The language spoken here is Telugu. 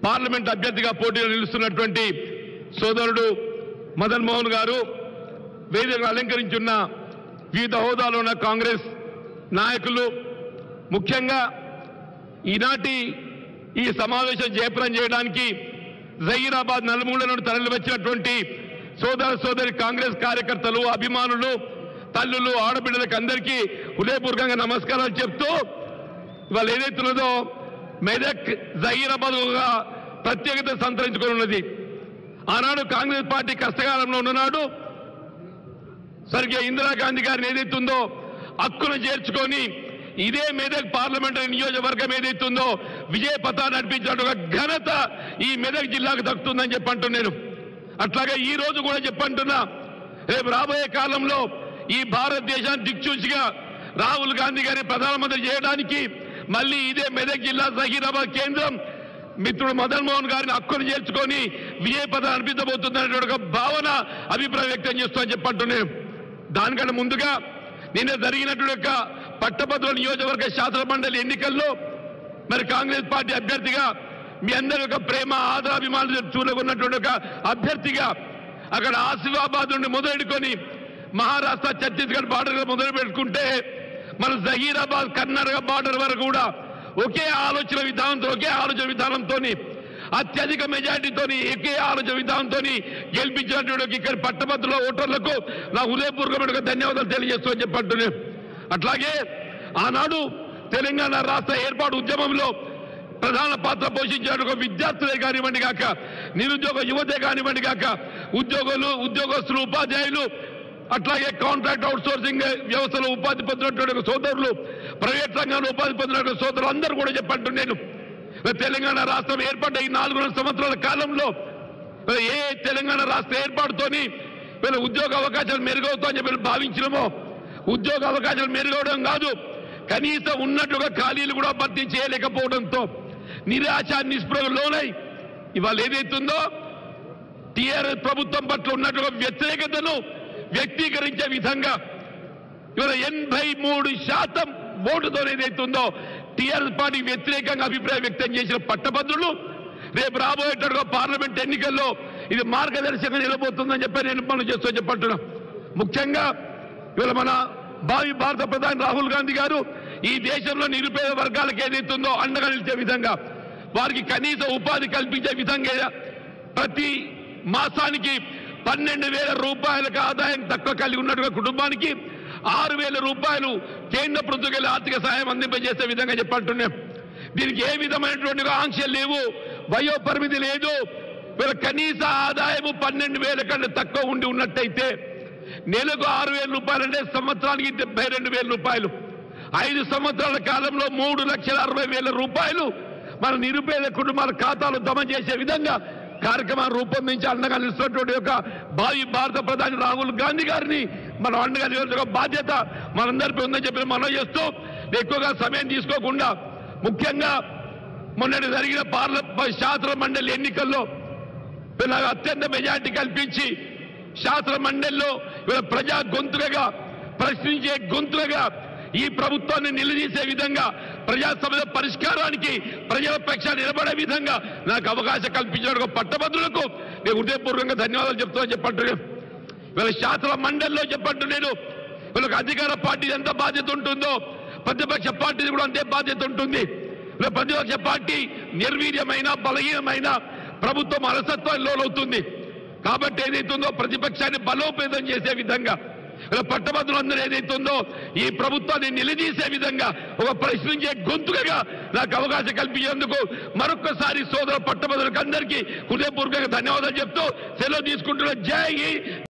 పార్లమెంట్ అభ్యర్థిగా పోటీలో నిలుస్తున్నటువంటి సోదరుడు మదన్ మోహన్ గారు వేదికను అలంకరించున్న వివిధ హోదాలో ఉన్న కాంగ్రెస్ నాయకులు ముఖ్యంగా ఈనాటి ఈ సమావేశం జయప్రదం చేయడానికి జహీరాబాద్ నలుమూల నుండి తరలి వచ్చినటువంటి సోదర సోదరి కాంగ్రెస్ కార్యకర్తలు అభిమానులు తల్లులు ఆడబిడ్డలకు అందరికీ హృదయపూర్వకంగా నమస్కారాలు చెప్తూ ఇవాళ ఏదైతున్నదో మెదక్ జహీరాబాద్గా ప్రత్యేకత సంతరించుకొని ఉన్నది ఆనాడు కాంగ్రెస్ పార్టీ కష్టకాలంలో ఉన్ననాడు సరిగ్గా ఇందిరాగాంధీ గారిని ఏదైతుందో హక్కును చేర్చుకొని ఇదే మెదక్ పార్లమెంటరీ నియోజకవర్గం ఏదైతుందో విజయ పథాన్ని నడిపించిన ఒక ఘనత ఈ మెదక్ జిల్లాకు దక్కుతుందని చెప్పంటున్నా నేను అట్లాగే ఈ రోజు కూడా చెప్పంటున్నా రేపు రాబోయే కాలంలో ఈ భారతదేశాన్ని దిక్చూచిగా రాహుల్ గాంధీ గారిని ప్రధానమంత్రి చేయడానికి మళ్ళీ ఇదే మెదక్ జిల్లా జహీరాబాద్ కేంద్రం మిత్రుడు మదన్ మోహన్ గారిని హక్కును చేర్చుకొని విజయ పథం అనిపించబోతుందనే ఒక భావన అభిప్రాయం వ్యక్తం చేస్తామని చెప్పంటున్నాను దానికన్నా ముందుగా నిన్న జరిగినటువంటి యొక్క పట్టభద్రుల నియోజకవర్గ శాసన మండలి ఎన్నికల్లో మరి కాంగ్రెస్ పార్టీ అభ్యర్థిగా మీ అందరి యొక్క ప్రేమ ఆదరాభిమానులు చూడకున్నటువంటి ఒక అభ్యర్థిగా అక్కడ ఆసిఫాబాద్ నుండి మొదలెడుకొని మహారాష్ట్ర ఛత్తీస్గఢ్ బార్డర్ మొదలు పెట్టుకుంటే మన జహీరాబాద్ కర్ణాటక బార్డర్ వరకు కూడా ఒకే ఆలోచన విధానంతో ఒకే ఆలోచన విధానంతో అత్యధిక మెజార్టీతో ఒకే ఆలోచన విధానంతో గెలిపించినటువంటి ఇక్కడ పట్టభద్రుల ఓటర్లకు నా హృదయపూర్వకమైన ధన్యవాదాలు తెలియజేస్తూ అని చెప్పంటున్నాను అట్లాగే ఆనాడు తెలంగాణ రాష్ట్ర ఏర్పాటు ఉద్యమంలో ప్రధాన పాత్ర పోషించిన ఒక విద్యార్థులే కానివ్వండి కాక నిరుద్యోగ యువతే కానివ్వండి కాక ఉద్యోగులు ఉద్యోగస్తులు ఉపాధ్యాయులు అట్లాగే కాంట్రాక్ట్ అవుట్ సోర్సింగ్ వ్యవస్థలో ఉపాధి పొందినటువంటి ఒక సోదరులు ప్రైవేట్ రంగంలో ఉపాధి పొందిన సోదరులు అందరూ కూడా చెప్పంటు నేను తెలంగాణ రాష్ట్రం ఏర్పడ్డ ఈ నాలుగున్నర సంవత్సరాల కాలంలో ఏ తెలంగాణ రాష్ట్ర ఏర్పాటుతోని వీళ్ళ ఉద్యోగ అవకాశాలు మెరుగవుతాయని చెప్పి భావించినమో ఉద్యోగ అవకాశాలు మెరుగవడం కాదు కనీసం ఉన్నట్లుగా ఖాళీలు కూడా భర్తీ చేయలేకపోవడంతో నిరాశ నిస్పృహ లోనై ఇవాళ ఏదైతుందో టీఆర్ఎస్ ప్రభుత్వం పట్ల ఉన్నట్టుగా వ్యతిరేకతను వ్యక్తీకరించే విధంగా ఇవాళ ఎనభై మూడు శాతం ఓటుతో ఏదైతుందో టీఆర్ఎస్ పార్టీ వ్యతిరేకంగా అభిప్రాయం వ్యక్తం చేసిన పట్టభద్రులు రేపు రాబోయేటట్టుగా పార్లమెంట్ ఎన్నికల్లో ఇది మార్గదర్శకంగా నిలబోతుందని చెప్పి నేను మనం చేస్తూ చెప్పంటున్నాం ముఖ్యంగా ఇవాళ మన భావి భారత ప్రధాని రాహుల్ గాంధీ గారు ఈ దేశంలో నిరుపేద వర్గాలకు ఏదైతుందో అండగా నిలిచే విధంగా వారికి కనీస ఉపాధి కల్పించే విధంగా ప్రతి మాసానికి పన్నెండు వేల రూపాయలకు ఆదాయం తక్కువ కలిగి ఉన్నట్టుగా కుటుంబానికి ఆరు వేల రూపాయలు కేంద్ర ప్రభుత్వం ఆర్థిక సహాయం అందింపజేసే విధంగా చెప్పంటున్నాం దీనికి ఏ విధమైనటువంటి ఆంక్షలు లేవు వయో పరిమితి లేదు వీళ్ళ కనీస ఆదాయము పన్నెండు వేల కంటే తక్కువ ఉండి ఉన్నట్టయితే నెలకు ఆరు వేల రూపాయలు అంటే సంవత్సరానికి డెబ్బై రెండు వేల రూపాయలు ఐదు సంవత్సరాల కాలంలో మూడు లక్షల అరవై వేల రూపాయలు మన నిరుపేద కుటుంబాల ఖాతాలు జమ చేసే విధంగా కార్యక్రమాన్ని రూపొందించి అండగా నిలుస్తున్నటువంటి యొక్క భావి భారత ప్రధాని రాహుల్ గాంధీ గారిని మనం అండగా నిలబడే బాధ్యత మనందరిపై ఉందని చెప్పి మనం చేస్తూ ఎక్కువగా సమయం తీసుకోకుండా ముఖ్యంగా మొన్నటి జరిగిన పార్ల శాస్త్ర మండలి ఎన్నికల్లో వీళ్ళకి అత్యంత మెజార్టీ కల్పించి శాస్త్ర మండలిలో వీళ్ళ ప్రజా గొంతుకగా ప్రశ్నించే గొంతుకగా ఈ ప్రభుత్వాన్ని నిలదీసే విధంగా ప్రజా సమస్య పరిష్కారానికి ప్రజల పక్షాన నిలబడే విధంగా నాకు అవకాశం కల్పించిన ఒక పట్టభద్రులకు నేను హృదయపూర్వకంగా ధన్యవాదాలు చెప్తామని చెప్పంటున్నాను వీళ్ళ శాస్త్ర మండలిలో చెప్పంటు నేను వీళ్ళకి అధికార పార్టీ ఎంత బాధ్యత ఉంటుందో ప్రతిపక్ష పార్టీది కూడా అంతే బాధ్యత ఉంటుంది వీళ్ళ ప్రతిపక్ష పార్టీ నిర్వీర్యమైన బలహీనమైన ప్రభుత్వం అలసత్వం లోనవుతుంది కాబట్టి ఏదైతుందో ప్రతిపక్షాన్ని బలోపేతం చేసే విధంగా ఇలా పట్టభద్రులందరూ ఏదైతుందో ఈ ప్రభుత్వాన్ని నిలదీసే విధంగా ఒక ప్రశ్నించే గొంతుకగా నాకు అవకాశం కల్పించేందుకు మరొక్కసారి సోదర పట్టభద్రులకు అందరికీ హృదయపూర్వకంగా ధన్యవాదాలు చెప్తూ సెలవు తీసుకుంటున్న జై